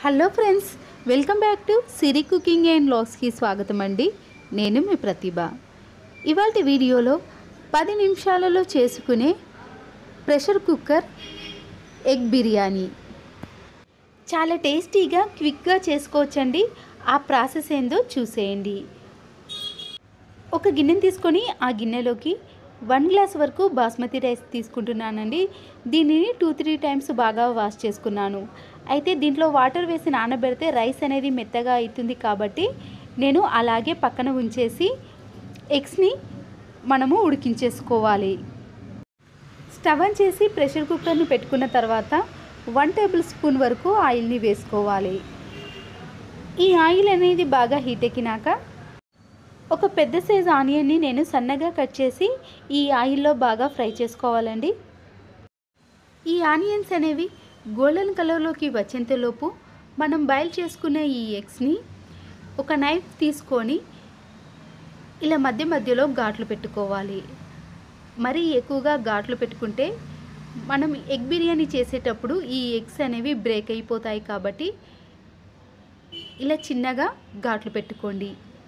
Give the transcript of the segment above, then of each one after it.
hello friends welcome back to Siri cooking and లాగ్స్కి స్వాగతం అండి నేను మీ ప్రతిభ ఇవాళ వీడియోలో పది నిమిషాలలో చేసుకునే ప్రెషర్ కుక్కర్ ఎగ్ బిర్యానీ చాలా టేస్టీగా క్విక్గా చేసుకోవచ్చండి ఆ ప్రాసెస్ ఏందో చూసేయండి ఒక గిన్నెని తీసుకొని ఆ గిన్నెలోకి వన్ గ్లాస్ వరకు బాస్మతి రైస్ తీసుకుంటున్నానండి దీనిని టూ త్రీ టైమ్స్ బాగా వాష్ చేసుకున్నాను అయితే దీంట్లో వాటర్ వేసి నానబెడితే రైస్ అనేది మెత్తగా అవుతుంది కాబట్టి నేను అలాగే పక్కన ఉంచేసి ఎగ్స్ని మనము ఉడికించేసుకోవాలి స్టవ్ ఆన్ చేసి ప్రెషర్ కుక్కర్ని పెట్టుకున్న తర్వాత వన్ టేబుల్ స్పూన్ వరకు ఆయిల్ని వేసుకోవాలి ఈ ఆయిల్ అనేది బాగా హీట్ ఎక్కినాక ఒక పెద్ద సైజు ఆనియన్ని నేను సన్నగా కట్ చేసి ఈ ఆయిల్లో బాగా ఫ్రై చేసుకోవాలండి ఈ ఆనియన్స్ అనేవి గోల్డెన్ కలర్లోకి వచ్చేంతలోపు మనం బాయిల్ చేసుకున్న ఈ ఎగ్స్ని ఒక నైఫ్ తీసుకొని ఇలా మధ్య మధ్యలో ఘాట్లు పెట్టుకోవాలి మరీ ఎక్కువగా ఘాట్లు పెట్టుకుంటే మనం ఎగ్ బిర్యానీ చేసేటప్పుడు ఈ ఎగ్స్ అనేవి బ్రేక్ అయిపోతాయి కాబట్టి ఇలా చిన్నగా ఘాట్లు పెట్టుకోండి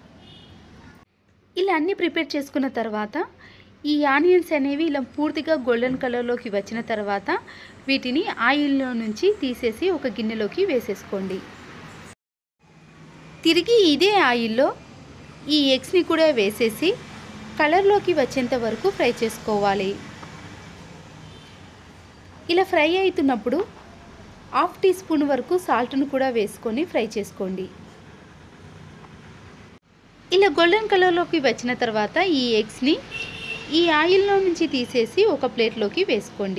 ఇలా అన్నీ ప్రిపేర్ చేసుకున్న తర్వాత ఈ ఆనియన్స్ అనేవి ఇలా పూర్తిగా గోల్డెన్ కలర్లోకి వచ్చిన తర్వాత వీటిని ఆయిల్లో నుంచి తీసేసి ఒక గిన్నెలోకి వేసేసుకోండి తిరిగి ఇదే ఆయిల్లో ఈ ఎగ్స్ని కూడా వేసేసి కలర్లోకి వచ్చేంత వరకు ఫ్రై చేసుకోవాలి ఇలా ఫ్రై అవుతున్నప్పుడు హాఫ్ టీ స్పూన్ వరకు సాల్ట్ను కూడా వేసుకొని ఫ్రై చేసుకోండి ఇలా గోల్డెన్ కలర్లోకి వచ్చిన తర్వాత ఈ ఎగ్స్ని ఈ ఆయిల్లో నుంచి తీసేసి ఒక ప్లేట్లోకి వేసుకోండి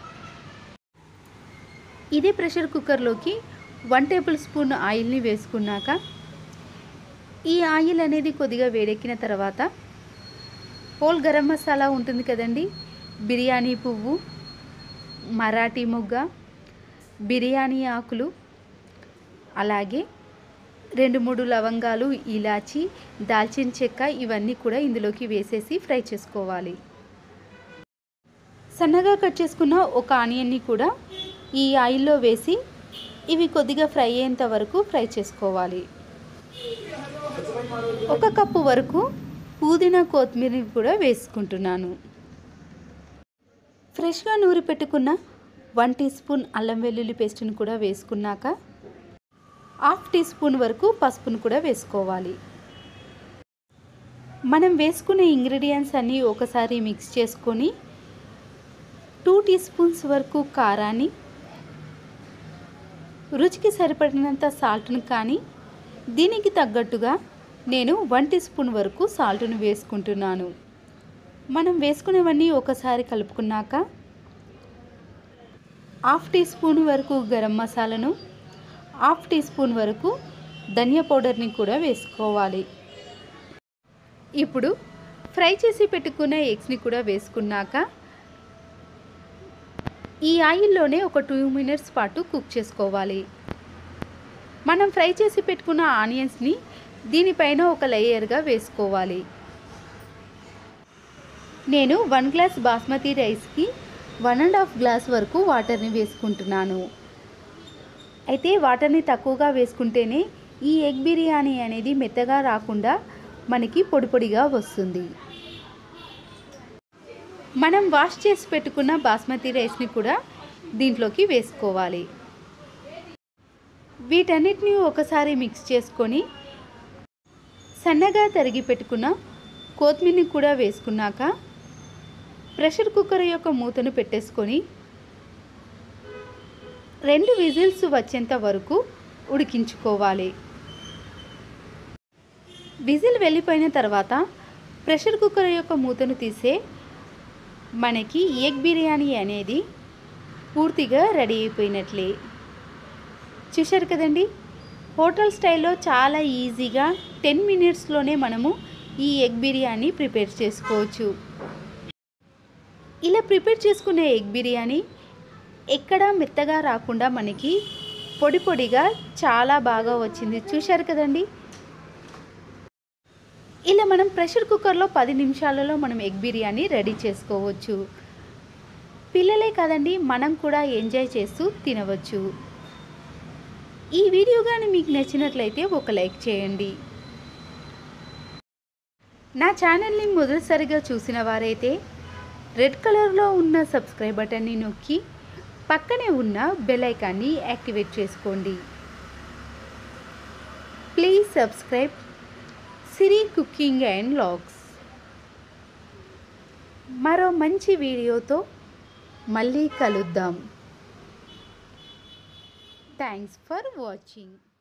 ఇదే ప్రెషర్ కుక్కర్లోకి వన్ టేబుల్ స్పూన్ ఆయిల్ని వేసుకున్నాక ఈ ఆయిల్ అనేది కొద్దిగా వేడెక్కిన తర్వాత హోల్ గరం మసాలా ఉంటుంది కదండి బిర్యానీ పువ్వు మరాఠీ మొగ్గ బిర్యానీ ఆకులు అలాగే రెండు మూడు లవంగాలు ఇలాచి దాల్చిన చెక్క ఇవన్నీ కూడా ఇందులోకి వేసేసి ఫ్రై చేసుకోవాలి సన్నగా కట్ చేసుకున్న ఒక ఆనియన్ని కూడా ఈ ఆయిల్లో వేసి ఇవి కొద్దిగా ఫ్రై అయ్యేంత వరకు ఫ్రై చేసుకోవాలి ఒక కప్పు వరకు పుదీనా కొత్తిమీర కూడా వేసుకుంటున్నాను ఫ్రెష్గా నూరి పెట్టుకున్న వన్ టీ స్పూన్ అల్లం వెల్లుల్లి పేస్ట్ని కూడా వేసుకున్నాక హాఫ్ టీ స్పూన్ వరకు పసుపును కూడా వేసుకోవాలి మనం వేసుకునే ఇంగ్రీడియంట్స్ అన్నీ ఒకసారి మిక్స్ చేసుకొని టూ టీ స్పూన్స్ వరకు కారాన్ని రుచికి సరిపడినంత సాల్ట్ను కానీ దీనికి తగ్గట్టుగా నేను వన్ టీ స్పూన్ వరకు సాల్ట్ను వేసుకుంటున్నాను మనం వేసుకునేవన్నీ ఒకసారి కలుపుకున్నాక హాఫ్ టీ స్పూన్ వరకు గరం మసాలాను హాఫ్ టీ స్పూన్ వరకు ధనియా పౌడర్ని కూడా వేసుకోవాలి ఇప్పుడు ఫ్రై చేసి పెట్టుకున్న ఎగ్స్ని కూడా వేసుకున్నాక ఈ ఆయిల్లోనే ఒక టూ మినిట్స్ పాటు కుక్ చేసుకోవాలి మనం ఫ్రై చేసి పెట్టుకున్న ఆనియన్స్ని దీనిపైన ఒక లేయర్గా వేసుకోవాలి నేను వన్ గ్లాస్ బాస్మతి రైస్కి వన్ అండ్ హాఫ్ గ్లాస్ వరకు వాటర్ని వేసుకుంటున్నాను అయితే వాటర్ని తక్కువగా వేసుకుంటేనే ఈ ఎగ్ బిర్యానీ అనేది మెత్తగా రాకుండా మనకి పొడి పొడిగా వస్తుంది మనం వాష్ చేసి పెట్టుకున్న బాస్మతి రైస్ని కూడా దీంట్లోకి వేసుకోవాలి వీటన్నిటిని ఒకసారి మిక్స్ చేసుకొని సన్నగా తరిగి పెట్టుకున్న కొత్తిమీరని కూడా వేసుకున్నాక ప్రెషర్ కుక్కర్ యొక్క మూతను పెట్టేసుకొని రెండు విజిల్స్ వచ్చేంత వరకు ఉడికించుకోవాలి విజిల్ వెళ్ళిపోయిన తర్వాత ప్రెషర్ కుక్కర్ యొక్క మూతను తీసే మనకి ఎగ్ బిర్యానీ అనేది పూర్తిగా రెడీ అయిపోయినట్లే చూశారు కదండి హోటల్ స్టైల్లో చాలా ఈజీగా టెన్ మినిట్స్లోనే మనము ఈ ఎగ్ బిర్యానీ ప్రిపేర్ చేసుకోవచ్చు ఇలా ప్రిపేర్ చేసుకునే ఎగ్ బిర్యానీ ఎక్కడా మెత్తగా రాకుండా మనకి పొడి పొడిగా చాలా బాగా వచ్చింది చూశారు కదండి ఇలా మనం ప్రెషర్ కుక్కర్లో పది నిమిషాలలో మనం ఎగ్ బిర్యానీ రెడీ చేసుకోవచ్చు పిల్లలే కదండి మనం కూడా ఎంజాయ్ చేస్తూ తినవచ్చు ఈ వీడియో కానీ మీకు నచ్చినట్లయితే ఒక లైక్ చేయండి నా ఛానల్ని మొదటిసారిగా చూసిన వారైతే రెడ్ కలర్లో ఉన్న సబ్స్క్రైబ్ బటన్ని నొక్కి పక్కనే ఉన్న బెల్ ఐకాన్ని యాక్టివేట్ చేసుకోండి please subscribe Siri cooking and logs మరో మంచి వీడియోతో మళ్ళీ కలుద్దాం థ్యాంక్స్ ఫర్ వాచింగ్